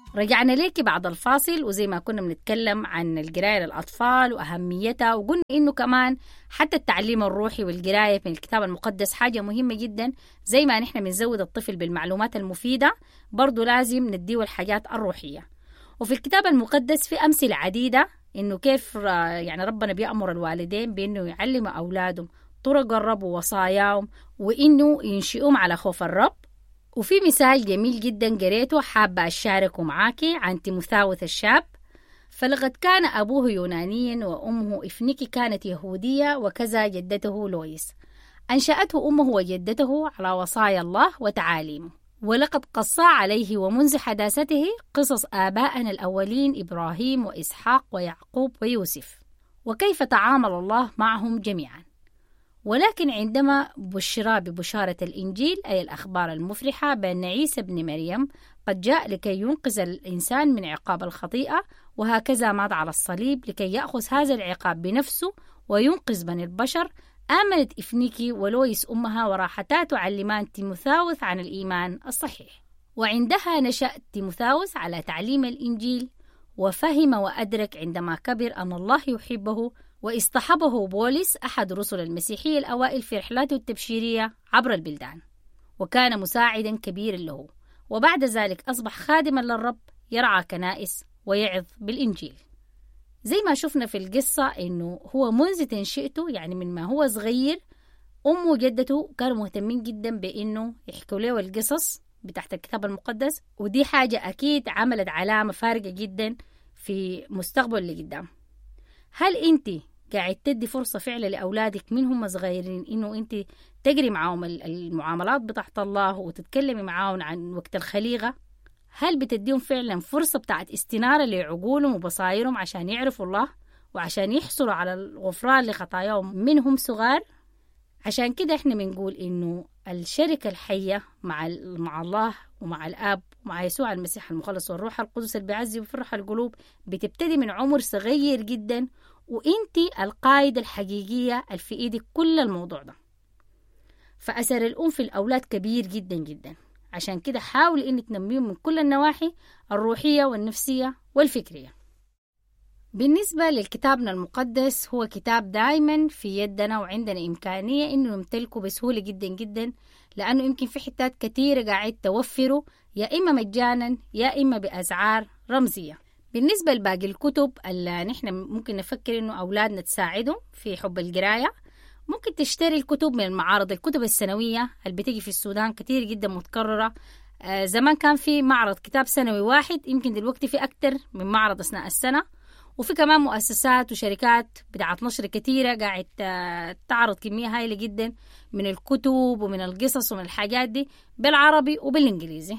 رجعنا ليكي بعد الفاصل وزي ما كنا بنتكلم عن القراية للأطفال وأهميتها وقلنا إنه كمان حتى التعليم الروحي والقراية من الكتاب المقدس حاجة مهمة جدا زي ما نحن بنزود الطفل بالمعلومات المفيدة برضو لازم نديه الحاجات الروحية وفي الكتاب المقدس في أمثلة عديدة إنه كيف يعني ربنا بيأمر الوالدين بإنه يعلموا أولادهم طرق الرب ووصاياهم وإنه ينشئهم على خوف الرب وفي مثال جميل جدا قريته حابة أشاركه معاكي عن تيموثاوث الشاب فلقد كان أبوه يونانيا وأمه إفنيكي كانت يهودية وكذا جدته لويس أنشأته أمه وجدته على وصايا الله وتعاليمه ولقد قصا عليه ومنذ حداثته قصص آبائنا الأولين إبراهيم وإسحاق ويعقوب ويوسف وكيف تعامل الله معهم جميعا ولكن عندما بشر ببشارة الإنجيل أي الأخبار المفرحة بأن عيسى بن مريم قد جاء لكي ينقذ الإنسان من عقاب الخطيئة وهكذا مات على الصليب لكي يأخذ هذا العقاب بنفسه وينقذ بني البشر آمنت إفنيكي ولويس أمها وراحتا تعلمان تيموثاوس عن الإيمان الصحيح وعندها نشأ تيموثاوس على تعليم الإنجيل وفهم وأدرك عندما كبر أن الله يحبه واصطحبه بولس أحد رسل المسيحية الأوائل في رحلاته التبشيرية عبر البلدان وكان مساعدا كبيرا له وبعد ذلك أصبح خادما للرب يرعى كنائس ويعظ بالإنجيل زي ما شفنا في القصة إنه هو منذ تنشئته يعني من ما هو صغير أمه وجدته كانوا مهتمين جدا بإنه يحكوا له القصص بتاعت الكتاب المقدس ودي حاجة أكيد عملت علامة فارقة جدا في مستقبل اللي قدام هل أنت قاعد تدي فرصة فعلا لأولادك من هم صغيرين إنه أنت تجري معاهم المعاملات بتاعت الله وتتكلمي معاهم عن وقت الخليقة هل بتديهم فعلا فرصة بتاعت استنارة لعقولهم وبصائرهم عشان يعرفوا الله وعشان يحصلوا على الغفران لخطاياهم منهم صغار عشان كده احنا بنقول انه الشركة الحية مع مع الله ومع الآب ومع يسوع المسيح المخلص والروح القدس اللي بيعزي ويفرح القلوب بتبتدي من عمر صغير جدا وانت القائدة الحقيقية اللي في ايدك كل الموضوع ده فأثر الأم في الأولاد كبير جدا جدا عشان كده حاول انك تنميهم من كل النواحي الروحية والنفسية والفكرية بالنسبة لكتابنا المقدس هو كتاب دايما في يدنا وعندنا إمكانية إنه نمتلكه بسهولة جدا جدا لأنه يمكن في حتات كثيرة قاعد توفره يا إما مجانا يا إما بأسعار رمزية بالنسبة لباقي الكتب اللي نحن ممكن نفكر إنه أولادنا تساعدهم في حب القراية ممكن تشتري الكتب من المعارض الكتب السنوية اللي بتيجي في السودان كتير جدا متكررة آه زمان كان في معرض كتاب سنوي واحد يمكن دلوقتي في أكتر من معرض أثناء السنة وفي كمان مؤسسات وشركات بتاعت نشر كتيرة قاعد تعرض كمية هائلة جدا من الكتب ومن القصص ومن الحاجات دي بالعربي وبالإنجليزي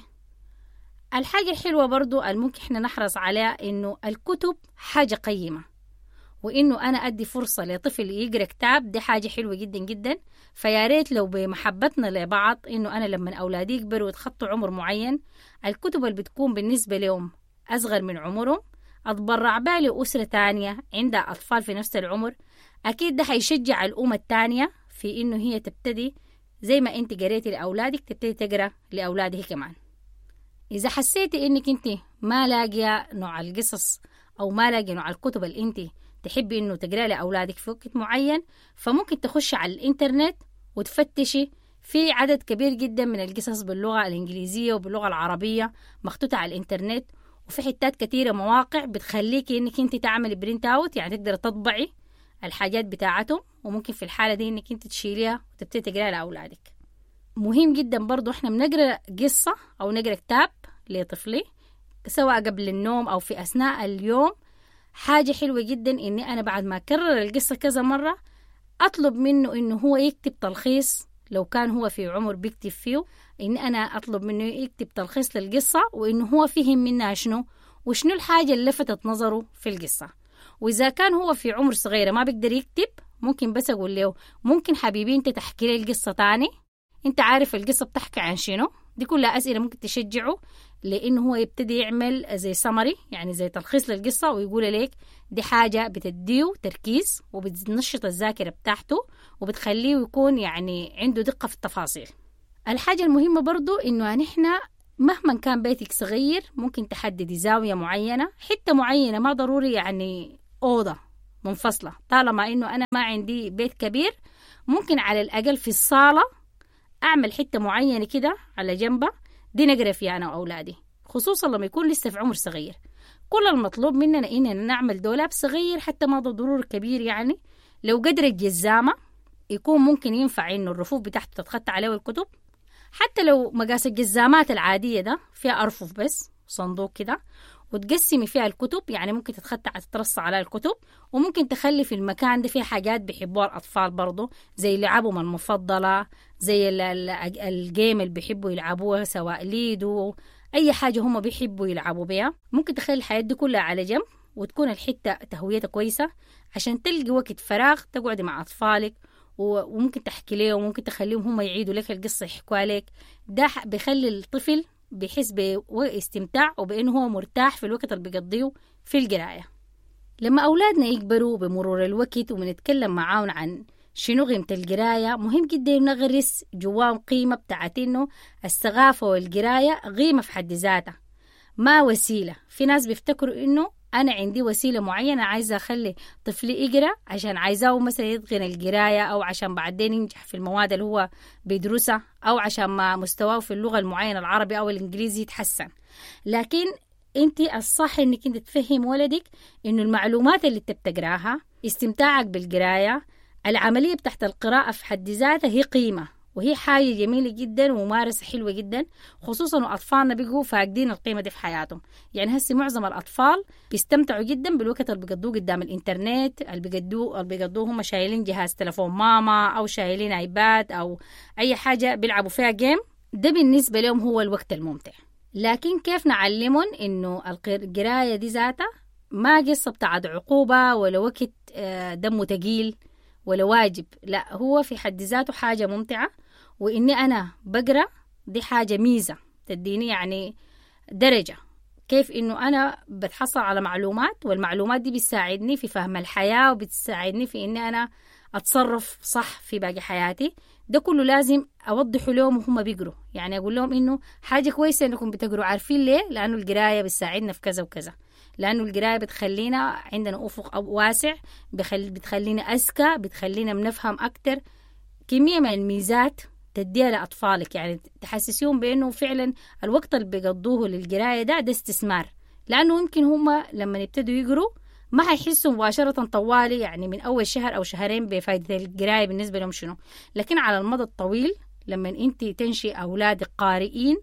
الحاجة الحلوة برضو اللي ممكن احنا نحرص عليها إنه الكتب حاجة قيمة وإنه أنا أدي فرصة لطفل يقرأ كتاب دي حاجة حلوة جدا جدا فيا ريت لو بمحبتنا لبعض إنه أنا لما أولادي يكبروا ويتخطوا عمر معين الكتب اللي بتكون بالنسبة لهم أصغر من عمرهم أتبرع بها لأسرة تانية عندها أطفال في نفس العمر أكيد ده هيشجع الأم التانية في إنه هي تبتدي زي ما أنت قريتي لأولادك تبتدي تقرأ لأولادها كمان إذا حسيتي إنك أنت ما لاقية نوع القصص أو ما لاقية نوع الكتب اللي أنت تحبي إنه تقرأ لأولادك في وقت معين فممكن تخشي على الإنترنت وتفتشي في عدد كبير جدا من القصص باللغة الإنجليزية وباللغة العربية مخطوطة على الإنترنت وفي حتات كتيرة مواقع بتخليكي إنك أنت تعملي برينت أوت يعني تقدري تطبعي الحاجات بتاعتهم وممكن في الحالة دي إنك أنت تشيليها وتبتدي تقرأها لأولادك مهم جدا برضو إحنا بنقرأ قصة أو نقرأ كتاب لطفلي سواء قبل النوم أو في أثناء اليوم حاجة حلوة جدا إني أنا بعد ما أكرر القصة كذا مرة أطلب منه إنه هو يكتب تلخيص لو كان هو في عمر بيكتب فيه إن أنا أطلب منه يكتب تلخيص للقصة وإنه هو فهم منها شنو وشنو الحاجة اللي لفتت نظره في القصة وإذا كان هو في عمر صغيرة ما بيقدر يكتب ممكن بس أقول له ممكن حبيبي أنت تحكي لي القصة تاني أنت عارف القصة بتحكي عن شنو دي كلها أسئلة ممكن تشجعه لأنه هو يبتدي يعمل زي سمري يعني زي تلخيص للقصة ويقول لك دي حاجة بتديه تركيز وبتنشط الذاكرة بتاعته وبتخليه يكون يعني عنده دقة في التفاصيل الحاجة المهمة برضو إنه نحن مهما كان بيتك صغير ممكن تحددي زاوية معينة حتة معينة ما ضروري يعني أوضة منفصلة طالما إنه أنا ما عندي بيت كبير ممكن على الأقل في الصالة أعمل حتة معينة كده على جنبها دي نقرا فيها أنا وأولادي خصوصا لما يكون لسه في عمر صغير كل المطلوب مننا إننا نعمل دولاب صغير حتى ما ضروري كبير يعني لو قدر الجزامة يكون ممكن ينفع إنه الرفوف بتاعته تتخطى عليه الكتب حتى لو مقاس الجزامات العادية ده فيها أرفف بس صندوق كده وتقسمي فيها الكتب يعني ممكن تتخطى تترصى على الكتب وممكن تخلي في المكان ده فيه حاجات بيحبوها الأطفال برضو زي لعبهم المفضلة زي الجيم اللي بيحبوا يلعبوها سواء ليدو أي حاجة هم بيحبوا يلعبوا بيها ممكن تخلي الحياة دي كلها على جنب وتكون الحتة تهويتها كويسة عشان تلقي وقت فراغ تقعدي مع أطفالك وممكن تحكي لهم وممكن تخليهم هم يعيدوا لك القصة يحكوا عليك ده بيخلي الطفل بيحس باستمتاع وبأنه هو مرتاح في الوقت اللي بيقضيه في القراية لما أولادنا يكبروا بمرور الوقت وبنتكلم معاهم عن شنو قيمة القراية مهم جدا نغرس جواهم قيمة بتاعت إنه الثقافة والقراية قيمة في حد ذاتها ما وسيلة في ناس بيفتكروا إنه أنا عندي وسيلة معينة عايزة أخلي طفلي يقرأ عشان عايزاه مثلا يتقن القراية أو عشان بعدين ينجح في المواد اللي هو بيدرسها أو عشان ما مستواه في اللغة المعينة العربي أو الإنجليزي يتحسن لكن أنت الصح إنك أنت تفهم ولدك إنه المعلومات اللي أنت بتقراها استمتاعك بالقراية العملية بتاعت القراءة في حد ذاتها هي قيمة وهي حاجة جميلة جدا وممارسة حلوة جدا خصوصا وأطفالنا بيقوا فاقدين القيمة دي في حياتهم يعني هسي معظم الأطفال بيستمتعوا جدا بالوقت اللي بيقضوه قدام الإنترنت اللي بيقضوه اللي بيقضوه هم شايلين جهاز تلفون ماما أو شايلين ايباد أو أي حاجة بيلعبوا فيها جيم ده بالنسبة لهم هو الوقت الممتع لكن كيف نعلمهم إنه القراية دي ذاتها ما قصة بتاعت عقوبة ولا وقت دمه تقيل ولا واجب لا هو في حد ذاته حاجة ممتعة وإني أنا بقرأ دي حاجة ميزة تديني يعني درجة كيف إنه أنا بتحصل على معلومات والمعلومات دي بتساعدني في فهم الحياة وبتساعدني في إني أنا أتصرف صح في باقي حياتي ده كله لازم أوضحه لهم وهم بيقروا يعني أقول لهم إنه حاجة كويسة إنكم بتقروا عارفين ليه لأنه القراية بتساعدنا في كذا وكذا لأنه القراية بتخلينا عندنا أفق واسع بخل... بتخلينا أذكى بتخلينا بنفهم أكتر كمية من الميزات تديها لأطفالك يعني تحسسيهم بأنه فعلا الوقت اللي بيقضوه للقراية ده ده استثمار لأنه يمكن هم لما يبتدوا يقروا ما حيحسوا مباشرة طوالي يعني من أول شهر أو شهرين بفائدة القراية بالنسبة لهم شنو لكن على المدى الطويل لما أنت تنشي أولادك قارئين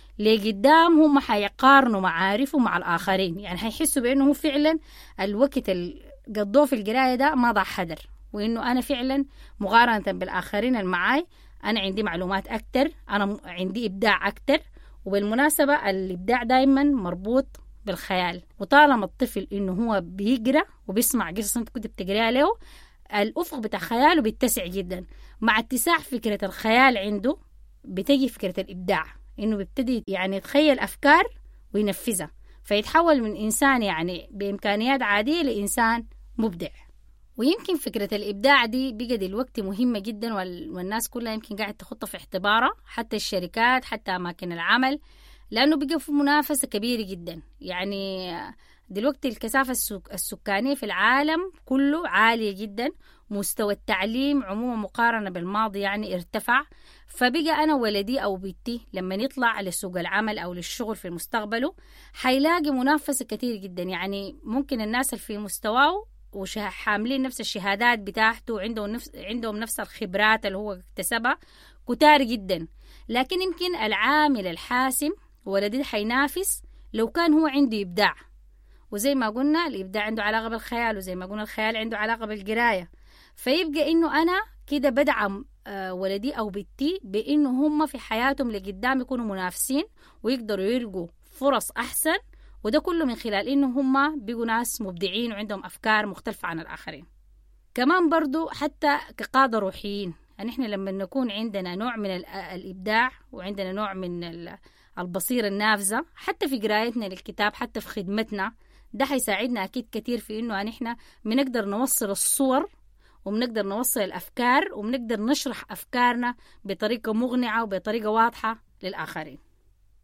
لقدام هم حيقارنوا معارفهم مع الآخرين يعني حيحسوا بأنه فعلا الوقت اللي قضوه في القراية ده ما ضاع حدر وإنه أنا فعلا مقارنة بالآخرين المعاي أنا عندي معلومات أكتر أنا عندي إبداع أكتر وبالمناسبة الإبداع دايما مربوط بالخيال وطالما الطفل إنه هو بيقرأ وبيسمع قصص أنت كنت بتقريها له الأفق بتاع خياله بيتسع جدا مع اتساع فكرة الخيال عنده بتجي فكرة الإبداع إنه بيبتدي يعني يتخيل أفكار وينفذها فيتحول من إنسان يعني بإمكانيات عادية لإنسان مبدع ويمكن فكرة الإبداع دي بقى دلوقتي مهمة جدا والناس كلها يمكن قاعد تخطها في اعتبارها حتى الشركات حتى أماكن العمل لأنه بقى في منافسة كبيرة جدا يعني دلوقتي الكثافة السكانية في العالم كله عالية جدا مستوى التعليم عموما مقارنة بالماضي يعني ارتفع فبقى أنا ولدي أو بنتي لما يطلع لسوق العمل أو للشغل في مستقبله حيلاقي منافسة كتير جدا يعني ممكن الناس اللي في مستواه وحاملين نفس الشهادات بتاعته وعندهم نفس عندهم نفس الخبرات اللي هو اكتسبها كتار جدا لكن يمكن العامل الحاسم ولدي حينافس لو كان هو عنده إبداع وزي ما قلنا الإبداع عنده علاقة بالخيال وزي ما قلنا الخيال عنده علاقة بالقراية فيبقى إنه أنا كده بدعم ولدي أو بنتي بإنه هم في حياتهم لقدام يكونوا منافسين ويقدروا يلقوا فرص أحسن وده كله من خلال إنه هم بيقوا ناس مبدعين وعندهم أفكار مختلفة عن الآخرين كمان برضو حتى كقادة روحيين يعني إحنا لما نكون عندنا نوع من الإبداع وعندنا نوع من البصيرة النافذة حتى في قرايتنا للكتاب حتى في خدمتنا ده حيساعدنا أكيد كتير في إنه يعني إحنا بنقدر نوصل الصور وبنقدر نوصل الأفكار وبنقدر نشرح أفكارنا بطريقة مقنعة وبطريقة واضحة للآخرين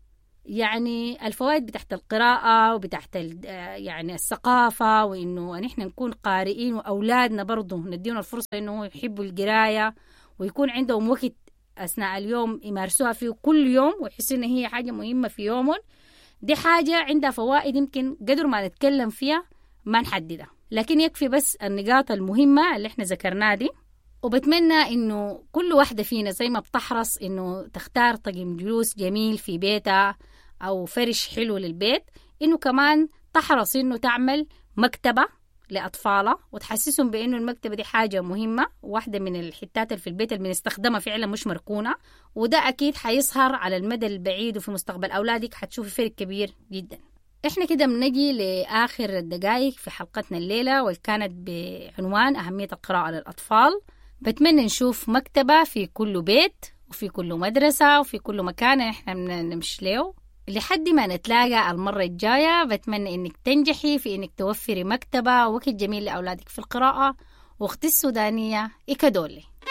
يعني الفوائد بتاعت القراءة وبتاعت يعني الثقافة وإنه نحن نكون قارئين وأولادنا برضو نديهم الفرصة إنه يحبوا القراية ويكون عندهم وقت أثناء اليوم يمارسوها فيه كل يوم ويحسوا إن هي حاجة مهمة في يومهم دي حاجة عندها فوائد يمكن قدر ما نتكلم فيها ما نحددها لكن يكفي بس النقاط المهمة اللي احنا ذكرناها دي وبتمنى انه كل واحدة فينا زي ما بتحرص انه تختار طقم جلوس جميل في بيتها او فرش حلو للبيت انه كمان تحرص انه تعمل مكتبة لأطفالها وتحسسهم بأنه المكتبة دي حاجة مهمة واحدة من الحتات اللي في البيت اللي بنستخدمها فعلا مش مركونة وده أكيد حيظهر على المدى البعيد وفي مستقبل أولادك حتشوفي فرق كبير جدا احنا كده بنجي لآخر الدقائق في حلقتنا الليلة واللي كانت بعنوان أهمية القراءة للأطفال بتمنى نشوف مكتبة في كل بيت وفي كل مدرسة وفي كل مكان احنا نمشي له لحد ما نتلاقى المرة الجاية بتمنى إنك تنجحي في إنك توفري مكتبة ووقت جميل لأولادك في القراءة واختي السودانية إيكادولي